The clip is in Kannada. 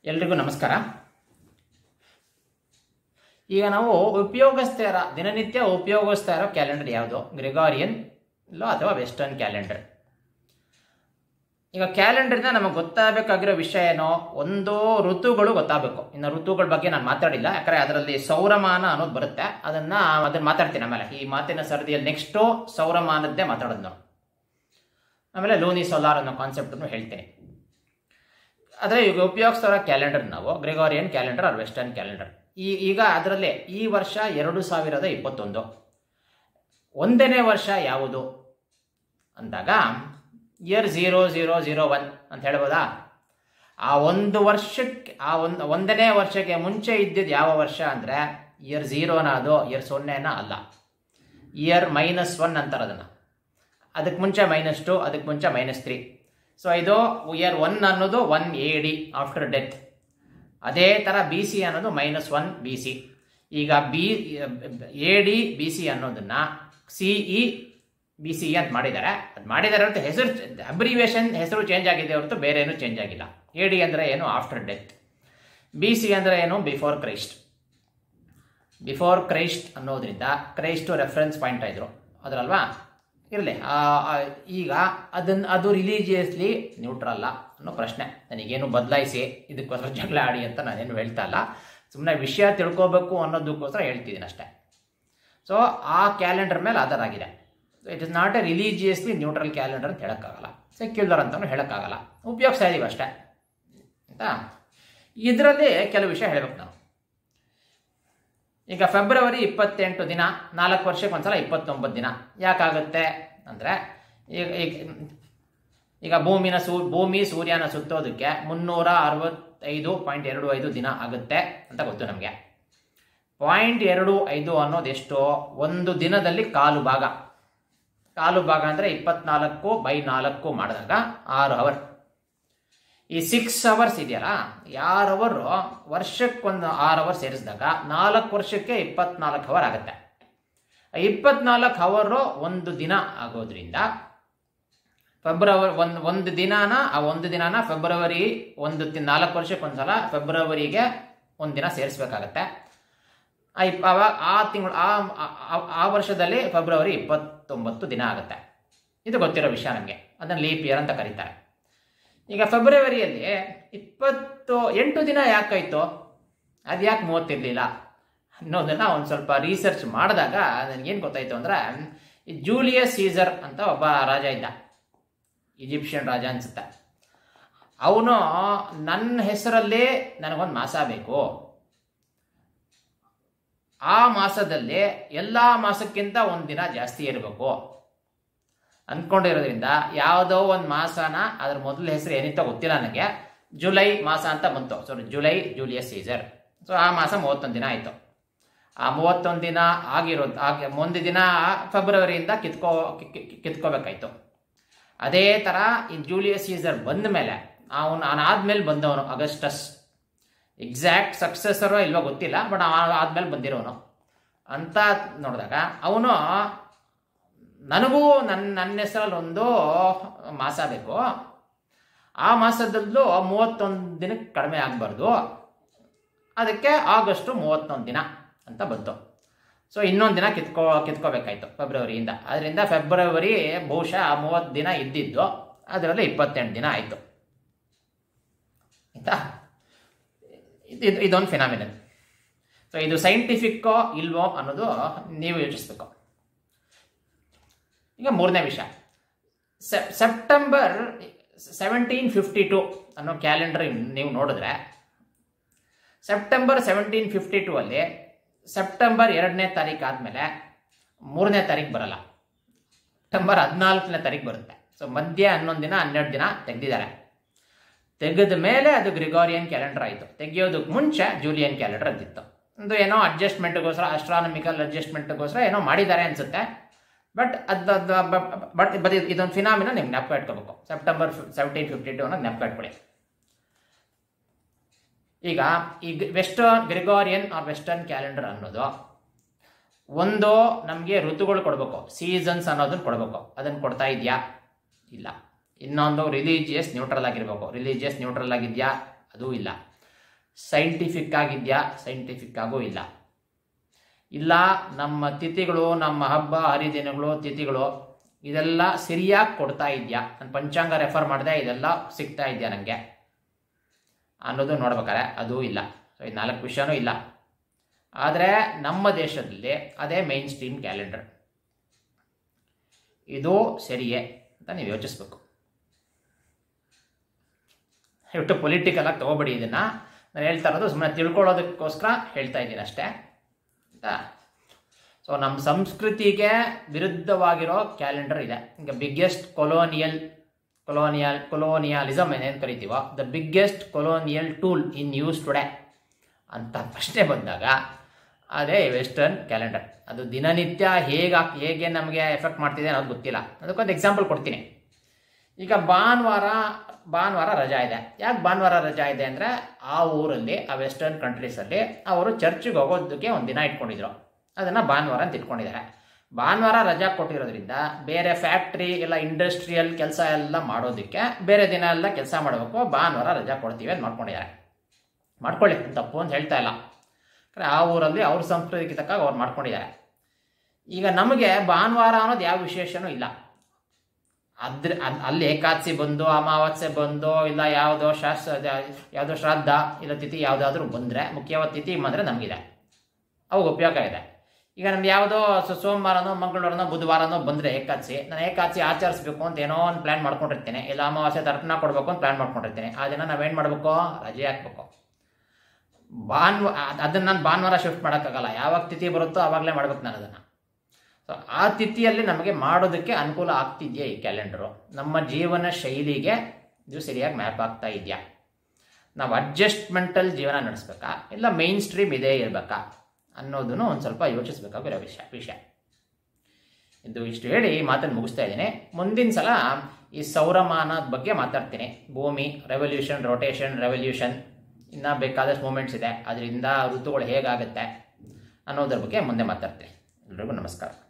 ಎಲ್ರಿಗೂ ನಮಸ್ಕಾರ ಈಗ ನಾವು ಉಪಯೋಗಿಸ್ತಾ ಇರೋ ದಿನನಿತ್ಯ ಉಪಯೋಗಿಸ್ತಾ ಇರೋ ಕ್ಯಾಲೆಂಡರ್ ಯಾವುದು ಗ್ರೆಗಾರಿಯನ್ ಇಲ್ಲೋ ಅಥವಾ ವೆಸ್ಟರ್ನ್ ಕ್ಯಾಲೆಂಡರ್ ಈಗ ಕ್ಯಾಲೆಂಡರ್ನ ನಮಗೆ ಗೊತ್ತಾಗಬೇಕಾಗಿರೋ ವಿಷಯ ಏನೋ ಒಂದು ಋತುಗಳು ಗೊತ್ತಾಗಬೇಕು ಇನ್ನು ಋತುಗಳ ಬಗ್ಗೆ ನಾನು ಮಾತಾಡಿಲ್ಲ ಯಾಕಂದ್ರೆ ಅದರಲ್ಲಿ ಸೌರಮಾನ ಅನ್ನೋದು ಬರುತ್ತೆ ಅದನ್ನ ಅದನ್ನ ಮಾತಾಡ್ತೀನಿ ಆಮೇಲೆ ಈ ಮಾತಿನ ಸರದಿಯಲ್ಲಿ ನೆಕ್ಸ್ಟು ಸೌರಮಾನದ್ದೇ ಮಾತಾಡೋದು ನಾವು ಆಮೇಲೆ ಲೂನಿ ಸೋಲಾರ್ ಅನ್ನೋ ಕಾನ್ಸೆಪ್ಟನ್ನು ಹೇಳ್ತೀನಿ ಆದರೆ ಈಗ ಉಪಯೋಗಿಸ್ತಾರ ಕ್ಯಾಲೆಂಡರ್ ನಾವು Gregorian calendar or western calendar ಈ ಈಗ ಅದರಲ್ಲೇ ಈ ವರ್ಷ ಎರಡು ಸಾವಿರದ ಇಪ್ಪತ್ತೊಂದು ಒಂದನೇ ವರ್ಷ ಯಾವುದು ಅಂದಾಗ year zero zero zero one ಅಂತ ಹೇಳ್ಬೋದಾ ಆ ಒಂದು ವರ್ಷಕ್ಕೆ ಆ ಒಂದು ಒಂದನೇ ವರ್ಷಕ್ಕೆ ಮುಂಚೆ ಇದ್ದಿದ್ದು ಯಾವ ವರ್ಷ ಅಂದರೆ ಇಯರ್ ಝೀರೋನ ಅದು ಇಯರ್ ಸೊನ್ನೆನ ಅಲ್ಲ ಇಯರ್ ಮೈನಸ್ ಒನ್ ಅಂತಾರೆ ಅದನ್ನು ಅದಕ್ಕೆ ಮುಂಚೆ ಮೈನಸ್ ಟು ಅದಕ್ಕೆ ಮುಂಚೆ ಮೈನಸ್ ತ್ರೀ ಸೊ ಇದು ಇಯರ್ ಒನ್ ಅನ್ನೋದು one A D after death ಅದೇ ಥರ ಬಿ ಸಿ ಅನ್ನೋದು ಮೈನಸ್ ಒನ್ ಬಿ ಸಿ ಈಗ B A D B C ಅನ್ನೋದನ್ನ ಸಿ ಇ ಬಿ ಸಿ ಅಂತ ಮಾಡಿದ್ದಾರೆ ಅದು ಮಾಡಿದ್ದಾರೆ ಹೊರತು ಹೆಸರು ಅಬ್ರಿವೇಷನ್ ಹೆಸರು ಚೇಂಜ್ ಆಗಿದೆ ಹೊರತು ಬೇರೆ ಏನು ಚೇಂಜ್ ಆಗಿಲ್ಲ ಎ ಡಿ ಅಂದರೆ ಏನು ಆಫ್ಟರ್ ಡೆತ್ ಬಿ ಸಿ ಅಂದರೆ ಏನು ಬಿಫೋರ್ ಕ್ರೈಸ್ಟ್ ಬಿಫೋರ್ ಕ್ರೈಸ್ಟ್ ಅನ್ನೋದ್ರಿಂದ ಕ್ರೈಸ್ಟು ರೆಫರೆನ್ಸ್ ಪಾಯಿಂಟ್ ಇದ್ರು ಅದರಲ್ವಾ ಇರಲಿ ಈಗ ಅದನ್ನು ಅದು ರಿಲೀಜಿಯಸ್ಲಿ ನ್ಯೂಟ್ರಲ್ಲ ಅನ್ನೋ ಪ್ರಶ್ನೆ ನನಗೇನು ಬದಲಾಯಿಸಿ ಇದಕ್ಕೋಸ್ಕರ ಜಗಳ ಆಡಿ ಅಂತ ನಾನೇನು ಹೇಳ್ತಾ ಇಲ್ಲ ಸುಮ್ಮನೆ ವಿಷಯ ತಿಳ್ಕೋಬೇಕು ಅನ್ನೋದಕ್ಕೋಸ್ಕರ ಹೇಳ್ತಿದ್ದೀನಿ ಅಷ್ಟೇ ಸೊ ಆ ಕ್ಯಾಲೆಂಡರ್ ಮೇಲೆ ಆಧಾರ ಆಗಿದೆ it is not a religiously neutral calendar ಅಂತ ಹೇಳೋಕ್ಕಾಗಲ್ಲ ಸೆಕ್ಯುಲರ್ ಅಂತಲೂ ಹೇಳೋಕ್ಕಾಗಲ್ಲ ಉಪಯೋಗಿಸ್ತಾ ಇದೀವಿ ಅಷ್ಟೇ ಆಯಿತಾ ಇದರಲ್ಲಿ ಕೆಲವು ವಿಷಯ ಹೇಳ್ಬೇಕು ನಾವು ಈಗ ಫೆಬ್ರವರಿ ಇಪ್ಪತ್ತೆಂಟು ದಿನ ನಾಲ್ಕು ವರ್ಷಕ್ಕೆ ಒಂದ್ಸಲ ಇಪ್ಪತ್ತೊಂಬತ್ತು ದಿನ ಯಾಕಾಗುತ್ತೆ ಅಂದರೆ ಈಗ ಈಗ ಈಗ ಭೂಮಿನ ಸೂ ಭೂಮಿ ಸೂರ್ಯನ ಸುತ್ತೋದಕ್ಕೆ ಮುನ್ನೂರ ಅರವತ್ತೈದು ಪಾಯಿಂಟ್ ಎರಡು ಐದು ದಿನ ಆಗುತ್ತೆ ಅಂತ ಗೊತ್ತು ನಮಗೆ ಪಾಯಿಂಟ್ ಎರಡು ಐದು ಅನ್ನೋದು ಎಷ್ಟು ಒಂದು ದಿನದಲ್ಲಿ ಕಾಲು ಭಾಗ ಕಾಲು ಭಾಗ ಅಂದರೆ ಇಪ್ಪತ್ನಾಲ್ಕು ಬೈ ನಾಲ್ಕು ಮಾಡಿದಾಗ ಆರು ಅವರ್ ಈ ಸಿಕ್ಸ್ ಅವರ್ಸ್ ಇದೆಯಲ್ಲ ಆರು ಅವರು ವರ್ಷಕ್ಕೊಂದು ಆರು ಅವರ್ ಸೇರಿಸಿದಾಗ ನಾಲ್ಕು ವರ್ಷಕ್ಕೆ ಇಪ್ಪತ್ನಾಲ್ಕು ಅವರ್ ಆಗುತ್ತೆ ಇಪ್ಪತ್ನಾಲ್ಕು ಅವರು ಒಂದು ದಿನ ಆಗೋದ್ರಿಂದ ಫೆಬ್ರವರಿ ಒಂದು ಒಂದು ದಿನಾನ ಆ ಒಂದು ದಿನಾನ ಫೆಬ್ರವರಿ ಒಂದು ನಾಲ್ಕು ವರ್ಷಕ್ಕೆ ಒಂದ್ಸಲ ಫೆಬ್ರವರಿಗೆ ಒಂದು ದಿನ ಸೇರಿಸ್ಬೇಕಾಗತ್ತೆ ಆ ಇಪ್ ಅವಾಗ ಆ ತಿಂಗಳು ಆ ಆ ವರ್ಷದಲ್ಲಿ ಫೆಬ್ರವರಿ ಇಪ್ಪತ್ತೊಂಬತ್ತು ದಿನ ಆಗುತ್ತೆ ಇದು ಗೊತ್ತಿರೋ ವಿಷಯ ನಮಗೆ ಅದನ್ನು ಲೀಪ್ ಇಯರ್ ಅಂತ ಕರೀತಾರೆ ಈಗ ಫೆಬ್ರವರಿಯಲ್ಲಿ ಇಪ್ಪತ್ತು ಎಂಟು ದಿನ ಯಾಕಾಯ್ತು ಅದು ಯಾಕೆ ಮೂವತ್ತಿರಲಿಲ್ಲ ಅನ್ನೋದನ್ನು ಒಂದು ಸ್ವಲ್ಪ ರಿಸರ್ಚ್ ಮಾಡಿದಾಗ ನನಗೇನು ಗೊತ್ತಾಯ್ತು ಅಂದರೆ ಈ ಜೂಲಿಯಸ್ ಸೀಸರ್ ಅಂತ ಒಬ್ಬ ರಾಜ ಇದ್ದ ಈಜಿಪ್ಷಿಯನ್ ರಾಜ ಅನ್ಸುತ್ತೆ ಅವನು ನನ್ನ ಹೆಸರಲ್ಲೇ ನನಗೊಂದು ಮಾಸ ಬೇಕು ಆ ಮಾಸದಲ್ಲಿ ಎಲ್ಲ ಮಾಸಕ್ಕಿಂತ ಒಂದು ದಿನ ಜಾಸ್ತಿ ಇರಬೇಕು ಅಂದ್ಕೊಂಡಿರೋದ್ರಿಂದ ಯಾವುದೋ ಒಂದು ಮಾಸನ ಅದ್ರ ಮೊದಲ ಹೆಸರು ಏನಿತ್ತೋ ಗೊತ್ತಿಲ್ಲ ನನಗೆ ಜುಲೈ ಮಾಸ ಅಂತ ಬಂತು so July Julius Caesar so ಆ ಮಾಸ ಮೂವತ್ತೊಂದು ದಿನ ಆಯಿತು ಆ ಮೂವತ್ತೊಂದು ದಿನ ಆಗಿರೋದು ಆಗಿ ಒಂದು ದಿನ ಫೆಬ್ರವರಿಯಿಂದ ಕಿತ್ಕೋ ಕಿತ್ಕೋಬೇಕಾಯ್ತು ಅದೇ ಥರ ಈ ಜೂಲಿಯಸ್ ಸೀಸರ್ ಬಂದ ಮೇಲೆ ಅವನು ಆದ್ಮೇಲೆ ಬಂದವನು ಅಗಸ್ಟಸ್ ಎಕ್ಸಾಕ್ಟ್ ಸಕ್ಸಸ್ಸರೋ ಇಲ್ವೋ ಗೊತ್ತಿಲ್ಲ ಬಟ್ ಆದ್ಮೇಲೆ ಬಂದಿರೋನು ಅಂತ ನೋಡಿದಾಗ ಅವನು ನನಗೂ ನನ್ನ ನನ್ನ ಹೆಸರಲ್ಲಿ ಒಂದು ಮಾಸ ಬೇಕು ಆ ಮಾಸದಲ್ಲೂ ಮೂವತ್ತೊಂದು ದಿನಕ್ಕೆ ಕಡಿಮೆ ಆಗಬಾರ್ದು ಅದಕ್ಕೆ ಆಗಸ್ಟು ಮೂವತ್ತೊಂದು ದಿನ ಅಂತ ಬಂತು ಸೊ ಇನ್ನೊಂದು ದಿನ ಕಿತ್ಕೋ ಕಿತ್ಕೋಬೇಕಾಯ್ತು ಫೆಬ್ರವರಿಯಿಂದ ಅದರಿಂದ ಫೆಬ್ರವರಿ ಬಹುಶಃ ಮೂವತ್ತು ದಿನ ಇದ್ದಿದ್ದು ಅದರಲ್ಲಿ ಇಪ್ಪತ್ತೆಂಟು ದಿನ ಆಯಿತು ಆಯಿತಾ ಇದು ಇದೊಂದು ಫಿನಾಮಿನಲ್ ಸೊ ಇದು ಸೈಂಟಿಫಿಕ್ಕೋ ಇಲ್ವೋ ಅನ್ನೋದು ನೀವು ಯೋಚಿಸ್ಬೇಕು ಈಗ ಮೂರನೇ ವಿಷಯ ಸೆಪ್ಟೆಂಬರ್ ಸೆವೆಂಟೀನ್ ಫಿಫ್ಟಿ ಟು ಅನ್ನೋ ಕ್ಯಾಲೆಂಡರ್ ನೀವು ನೋಡಿದ್ರೆ ಸೆಪ್ಟೆಂಬರ್ ಸೆವೆಂಟೀನ್ ಫಿಫ್ಟಿ ಟೂ ಅಲ್ಲಿ ಸೆಪ್ಟೆಂಬರ್ ಎರಡನೇ ತಾರೀಕು ಆದಮೇಲೆ ಮೂರನೇ ತಾರೀಕು ಬರಲ್ಲ ಸೆಪ್ಟೆಂಬರ್ ಹದಿನಾಲ್ಕನೇ ತಾರೀಕು ಬರುತ್ತೆ ಸೊ ಮಧ್ಯ ಹನ್ನೊಂದು ದಿನ ಹನ್ನೆರಡು ದಿನ ತೆಗೆದಿದ್ದಾರೆ ತೆಗೆದ ಮೇಲೆ ಅದು ಗ್ರಿಗೋರಿಯನ್ ಕ್ಯಾಲೆಂಡರ್ ಆಯಿತು ತೆಗೆಯೋದಕ್ಕೆ ಮುಂಚೆ ಜೂಲಿಯನ್ ಕ್ಯಾಲೆಂಡರ್ ಅಂತಿತ್ತು ಒಂದು ಏನೋ ಅಡ್ಜಸ್ಟ್ಮೆಂಟ್ಗೋಸ್ಕರ ಅಸ್ಟ್ರಾನಮಿಕಲ್ ಅಡ್ಜಸ್ಟ್ಮೆಂಟ್ಗೋಸ್ಕರ ಏನೋ ಮಾಡಿದ್ದಾರೆ ಅನಿಸುತ್ತೆ ಬಟ್ ಅದು ಬಟ್ ಬಟ್ ಇದೊಂದು ಫಿನಾಮಿನ ನಿಮ್ಗೆ ಜ್ಞಾಪಕ ಇಟ್ಕೋಬೇಕು ಸೆಪ್ಟೆಂಬರ್ ಸೆವೆಂಟೀನ್ ಫಿಫ್ಟಿ ಟು ಅನ್ನೋ ಜ್ಞಾಪಕ ಇಟ್ಕೊಳ್ಳಿ ಈಗ ಈ western Gregorian or western calendar ಅನ್ನೋದು ಒಂದು ನಮಗೆ ಋತುಗಳು ಕೊಡಬೇಕು ಸೀಸನ್ಸ್ ಅನ್ನೋದನ್ನ ಕೊಡಬೇಕು ಅದನ್ನು ಕೊಡ್ತಾ ಇದೆಯಾ ಇಲ್ಲ ಇನ್ನೊಂದು ರಿಲಿಜಿಯಸ್ ನ್ಯೂಟ್ರಲ್ ಆಗಿರಬೇಕು ರಿಲಿಜಿಯಸ್ ನ್ಯೂಟ್ರಲ್ ಆಗಿದೆಯಾ ಅದೂ ಇಲ್ಲ ಸೈಂಟಿಫಿಕ್ ಆಗಿದೆಯಾ ಸೈಂಟಿಫಿಕ್ ಆಗೂ ಇಲ್ಲ ಇಲ್ಲ ನಮ್ಮ ತಿಥಿಗಳು ನಮ್ಮ ಹಬ್ಬ ಹರಿದಿನಗಳು ತಿಥಿಗಳು ಇದೆಲ್ಲ ಸರಿಯಾಗಿ ಕೊಡ್ತಾ ಇದೆಯಾ ನಾನು ಪಂಚಾಂಗ ರೆಫರ್ ಮಾಡಿದೆ ಇದೆಲ್ಲ ಸಿಗ್ತಾ ಇದೆಯಾ ನನಗೆ ಅನ್ನೋದು ನೋಡ್ಬೇಕಾರೆ ಅದೂ ಇಲ್ಲ ಸೊ ಇದು ನಾಲ್ಕು ವಿಷಯನೂ ಇಲ್ಲ ಆದರೆ ನಮ್ಮ ದೇಶದಲ್ಲಿ ಅದೇ ಮೈನ್ ಸ್ಟ್ರೀಮ್ ಕ್ಯಾಲೆಂಡರ್ ಇದು ಸರಿಯೇ ಅಂತ ನೀವು ಯೋಚಿಸ್ಬೇಕು ಇಟ್ಟು ಪೊಲಿಟಿಕಲ್ ಆಗಿ ತಗೋಬೇಡಿ ಇದನ್ನು ನಾನು ಹೇಳ್ತಾ ಇರೋದು ಸುಮ್ಮನೆ ತಿಳ್ಕೊಳ್ಳೋದಕ್ಕೋಸ್ಕರ ಹೇಳ್ತಾ ಇದ್ದೀನಿ ಅಷ್ಟೇ ಆಯಿತಾ ಸೊ ನಮ್ಮ ಸಂಸ್ಕೃತಿಗೆ ವಿರುದ್ಧವಾಗಿರೋ ಕ್ಯಾಲೆಂಡರ್ ಇದೆ ಈಗ ಬಿಗ್ಗೆಸ್ಟ್ ಕೊಲೋನಿಯಲ್ ಕೊಲೋನಿಯಲ್ ಕೊಲೋನಿಯಲಿಸಮ್ ಏನೇನು ಕರಿತೀವೋ the biggest colonial tool in use today ಅಂತ ಪ್ರಶ್ನೆ ಬಂದಾಗ ಅದೇ ವೆಸ್ಟರ್ನ್ ಕ್ಯಾಲೆಂಡರ್ ಅದು ದಿನನಿತ್ಯ ಹೇಗೆ ಹೇಗೆ ನಮಗೆ ಎಫೆಕ್ಟ್ ಮಾಡ್ತಿದೆ ಅನ್ನೋದು ಗೊತ್ತಿಲ್ಲ ಅದಕ್ಕೊಂದು ಎಕ್ಸಾಂಪಲ್ ಕೊಡ್ತೀನಿ ಈಗ ಭಾನುವಾರ ಭಾನುವಾರ ರಜಾ ಇದೆ ಯಾಕೆ ಭಾನುವಾರ ರಜಾ ಇದೆ ಅಂದರೆ ಆ ಊರಲ್ಲಿ ಆ ವೆಸ್ಟರ್ನ್ ಕಂಟ್ರೀಸಲ್ಲಿ ಅವರು ಚರ್ಚಿಗೆ ಹೋಗೋದಕ್ಕೆ ಒಂದು ದಿನ ಇಟ್ಕೊಂಡಿದ್ರು ಅದನ್ನು ಭಾನುವಾರ ಅಂತ ಇಟ್ಕೊಂಡಿದ್ದಾರೆ ಭಾನುವಾರ ರಜಾ ಕೊಟ್ಟಿರೋದ್ರಿಂದ ಬೇರೆ ಫ್ಯಾಕ್ಟ್ರಿ ಇಲ್ಲ ಇಂಡಸ್ಟ್ರಿಯಲ್ ಕೆಲಸ ಎಲ್ಲ ಮಾಡೋದಕ್ಕೆ ಬೇರೆ ದಿನ ಎಲ್ಲ ಕೆಲಸ ಮಾಡಬೇಕು ಭಾನುವಾರ ರಜಾ ಕೊಡ್ತೀವಿ ಅಂತ ಮಾಡ್ಕೊಂಡಿದ್ದಾರೆ ಮಾಡ್ಕೊಳ್ಳಿ ತಪ್ಪು ಅಂತ ಹೇಳ್ತಾ ಇಲ್ಲ ಯಾಕಂದ್ರೆ ಆ ಊರಲ್ಲಿ ಅವ್ರ ಸಂಸ್ಕೃತಿಗೆ ತಕ್ಕಾಗ ಅವ್ರು ಮಾಡ್ಕೊಂಡಿದ್ದಾರೆ ಈಗ ನಮಗೆ ಭಾನುವಾರ ಅನ್ನೋದು ಯಾವ ವಿಶೇಷನೂ ಇಲ್ಲ ಅದ್ರ ಅದ್- ಅಲ್ಲಿ ಏಕಾದಶಿ ಬಂದು ಅಮಾವಾಸ್ಯೆ ಬಂದು ಇಲ್ಲ ಯಾವುದೋ ಶಾಸ್ತ್ರ ಯಾವುದೋ ಶ್ರಾದ್ದ ಇಲ್ಲ ತಿಥಿ ಯಾವುದಾದ್ರೂ ಬಂದರೆ ಮುಖ್ಯವಾದ ತಿಥಿ ಬಂದರೆ ನಮಗಿದೆ ಅವಾಗ ಉಪಯೋಗ ಇದೆ ಈಗ ನಮ್ಗೆ ಯಾವುದೋ ಸ- ಸೋಮವಾರನೋ ಮಂಗಳವಾರನೋ ಬುಧವಾರನೋ ಬಂದರೆ ಏಕಾದಶಿ ನಾನು ಏಕಾದಶಿ ಆಚರಿಸ್ಬೇಕು ಅಂತ ಏನೋ ಒಂದು ಪ್ಲ್ಯಾನ್ ಮಾಡ್ಕೊಂಡಿರ್ತೀನಿ ಇಲ್ಲ ಅಮಾವಾಸ್ಯೆ ತರ್ಪಣ ಕೊಡಬೇಕು ಅಂತ ಪ್ಲ್ಯಾನ್ ಮಾಡ್ಕೊಂಡಿರ್ತೀನಿ ಆ ದಿನ ನಾವೇನು ಮಾಡಬೇಕು ರಜೆ ಹಾಕ್ಬೇಕು ಭಾನುವಾರ ಅದನ್ನು ನಾನು ಭಾನುವಾರ ಶಿಫ್ಟ್ ಮಾಡೋಕ್ಕಾಗಲ್ಲ ಯಾವಾಗ ತಿಥಿ ಬರುತ್ತೋ ಆವಾಗಲೇ ಮಾಡ್ಬೇಕು ನಾನು ಅದನ್ನು ಸೊ ಆ ತಿಥಿಯಲ್ಲಿ ನಮಗೆ ಮಾಡೋದಕ್ಕೆ ಅನುಕೂಲ ಆಗ್ತಿದೆಯಾ ಈ ಕ್ಯಾಲೆಂಡರು ನಮ್ಮ ಜೀವನ ಶೈಲಿಗೆ ಇದು ಸರಿಯಾಗಿ ಮ್ಯಾಪ್ ಆಗ್ತಾ ಇದೆಯಾ ನಾವು ಅಡ್ಜಸ್ಟ್ಮೆಂಟಲ್ಲಿ ಜೀವನ ನಡೆಸ್ಬೇಕಾ ಇಲ್ಲ ಮೈನ್ ಸ್ಟ್ರೀಮ್ ಇದೇ ಇರಬೇಕಾ ಅನ್ನೋದನ್ನು ಒಂದು ಸ್ವಲ್ಪ ಯೋಚಿಸ್ಬೇಕಾಗಿರೋ ವಿಷಯ ವಿಷಯ ಇದು ಇಷ್ಟು ಹೇಳಿ ಈ ಮಾತನ್ನು ಮುಗಿಸ್ತಾ ಇದ್ದೀನಿ ಮುಂದಿನ ಸಲ ಈ ಸೌರಮಾನದ ಬಗ್ಗೆ ಮಾತಾಡ್ತೀನಿ ಭೂಮಿ ರೆವಲ್ಯೂಷನ್ ರೊಟೇಷನ್ ರೆವಲ್ಯೂಷನ್ ಇನ್ನೂ ಬೇಕಾದಷ್ಟು ಮೂಮೆಂಟ್ಸ್ ಇದೆ ಅದರಿಂದ ಋತುಗಳು ಹೇಗಾಗುತ್ತೆ ಅನ್ನೋದ್ರ ಬಗ್ಗೆ ಮುಂದೆ ಮಾತಾಡ್ತೀನಿ ಎಲ್ರಿಗೂ ನಮಸ್ಕಾರ